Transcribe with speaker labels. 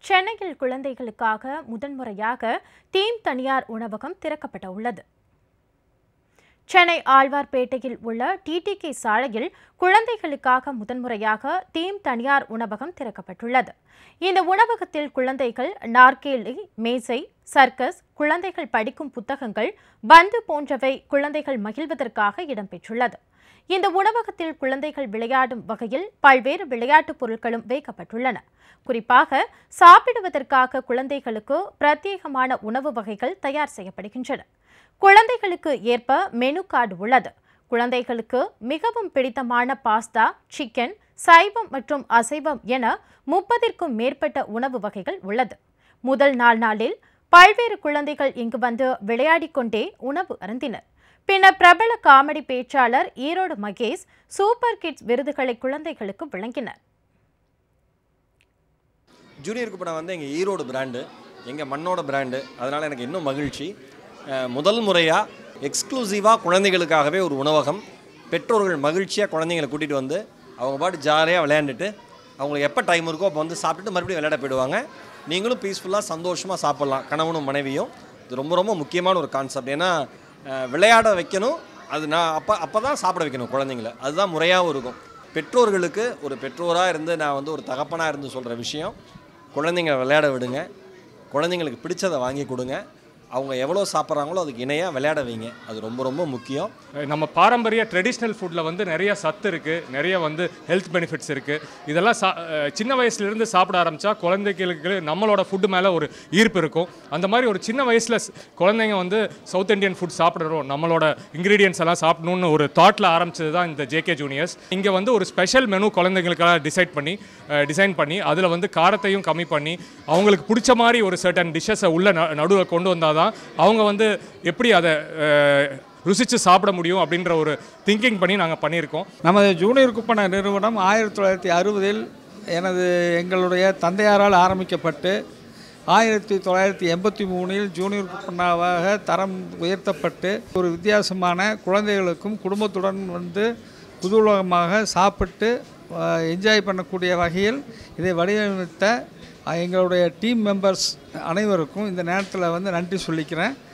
Speaker 1: சென்னையில் குழந்தைகளுக்காக முதன்முறையாக தீம் தனியார் உணவகம் திறக்கப்பட உள்ளது சென்னை ஆழ்வார்பேட்டையில் உள்ள டிடிகே சாலையில் குழந்தைகளுக்காக முதன்முறையாக தீம் தனியார் உணவகம் திறக்கப்பட்டுள்ளது இந்த உணவகத்தில் குழந்தைகள் நாற்கேலி மேசை சர்க்கஸ் குழந்தைகள் படிக்கும் புத்தகங்கள் பந்து போன்றவை குழந்தைகள் மகிழ்வதற்காக இடம்பெற்றுள்ளது இந்த உணவகத்தில் குழந்தைகள் விளையாடும் வகையில் பல்வேறு விளையாட்டுப் பொருட்களும் வைக்கப்பட்டுள்ளன குறிப்பாக சாப்பிடுவதற்காக குழந்தைகளுக்கு பிரத்யேகமான உணவு வகைகள் தயார் செய்யப்படுகின்றன குழந்தைகளுக்கு ஏற்ப மெனு கார்டு உள்ளது குழந்தைகளுக்கு மிகவும் பிடித்தமான பாஸ்தா சிக்கன் சைவம் மற்றும் அசைவம் என முப்பதிற்கும் மேற்பட்ட உணவு வகைகள் உள்ளது முதல் நாள் நாளில் பல்வேறு குழந்தைகள் இங்கு வந்து விளையாடிக் கொண்டே உணவு அருந்தினர் பின்னர் பிரபல காமெடி பேச்சாளர் ஈரோடு மகேஷ் சூப்பர் கிட்ஸ் விருதுகளை குழந்தைகளுக்கு வழங்கினர்
Speaker 2: ஜூனியர் குப்பனை வந்து எங்கள் ஈரோடு பிராண்டு எங்கள் மண்ணோட பிராண்டு அதனால் எனக்கு இன்னும் மகிழ்ச்சி அஹ், முதல் முறையாக எக்ஸ்க்ளூசிவாக குழந்தைகளுக்காகவே ஒரு உணவகம் பெற்றோர்கள் மகிழ்ச்சியாக குழந்தைங்களை கூட்டிகிட்டு வந்து அவங்க பாட்டு ஜாலியாக விளையாண்டுட்டு அவங்களுக்கு எப்போ டைம் இருக்கோ அப்போ வந்து சாப்பிட்டுட்டு மறுபடியும் விளையாட போயிடுவாங்க நீங்களும் பீஸ்ஃபுல்லாக சந்தோஷமாக சாப்பிட்லாம் கணவனும் மனைவியும் இது ரொம்ப ரொம்ப முக்கியமான ஒரு கான்செப்ட் ஏன்னா அஹ், விளையாட வைக்கணும் அது நான் அப்போ அப்போ தான் சாப்பிட வைக்கணும் குழந்தைங்கள அதுதான் முறையாகவும் இருக்கும் பெற்றோர்களுக்கு ஒரு பெற்றோராக இருந்து நான் வந்து ஒரு தகப்பனாக இருந்து சொல்கிற விஷயம் குழந்தைங்க விளையாட விடுங்க குழந்தைங்களுக்கு பிடிச்சதை வாங்கி கொடுங்க அவங்க எவ்வளோ சாப்பிட்றாங்களோ அதுக்கு இணையாக விளையாட வைங்க அது ரொம்ப ரொம்ப முக்கியம்
Speaker 3: நம்ம பாரம்பரிய ட்ரெடிஷ்னல் ஃபுட்டில் வந்து நிறைய சத்து இருக்குது நிறைய வந்து ஹெல்த் பெனிஃபிட்ஸ் இருக்குது இதெல்லாம் சா அஹ் சின்ன வயசுலேருந்து சாப்பிட ஆரம்பித்தா குழந்தைகளுக்கு நம்மளோட ஃபுட்டு மேலே ஒரு ஈர்ப்பு இருக்கும் அந்த மாதிரி ஒரு சின்ன வயசில் குழந்தைங்க வந்து சவுத் இந்தியன் ஃபுட் சாப்பிட்றோம் நம்மளோட இன்க்ரீடியன்ஸ் எல்லாம் சாப்பிடணும்னு ஒரு தாட்டில் ஆரம்பிச்சது தான் இந்த ஜேகே ஜூனியர்ஸ் இங்கே வந்து ஒரு ஸ்பெஷல் மெனு குழந்தைங்களுக்காக டிசைட் பண்ணி டிசைன் பண்ணி அதில் வந்து காரத்தையும் கம்மி பண்ணி அவங்களுக்கு பிடிச்ச மாதிரி ஒரு சர்டன் டிஷ்ஷஸை உள்ள நடுவில் கொண்டு வந்தால் தான் அவங்க வந்து எப்படி அதை அஹ், ருசித்து சாப்பிட முடியும் அப்படின்ற ஒரு திங்கிங் பண்ணி நாங்கள் பண்ணியிருக்கோம்
Speaker 4: நமது ஜூனியர் குப்பன நிறுவனம் ஆயிரத்தி தொள்ளாயிரத்தி அறுபதில் எனது எங்களுடைய தந்தையாரால் ஆரம்பிக்கப்பட்டு ஆயிரத்தி தொள்ளாயிரத்தி எண்பத்தி மூணில் ஜூனியர் குப்பனாவாக தரம் உயர்த்தப்பட்டு ஒரு வித்தியாசமான குழந்தைகளுக்கும் குடும்பத்துடன் வந்து குதூகலமாக சாப்பிட்டு என்ஜாய் பண்ணக்கூடிய வகையில் இதை வடிவமைத்த அஹ், எங்களுடைய டீம் மெம்பர்ஸ் அனைவருக்கும் இந்த நேரத்தில் வந்து நன்றி சொல்லிக்கிறேன்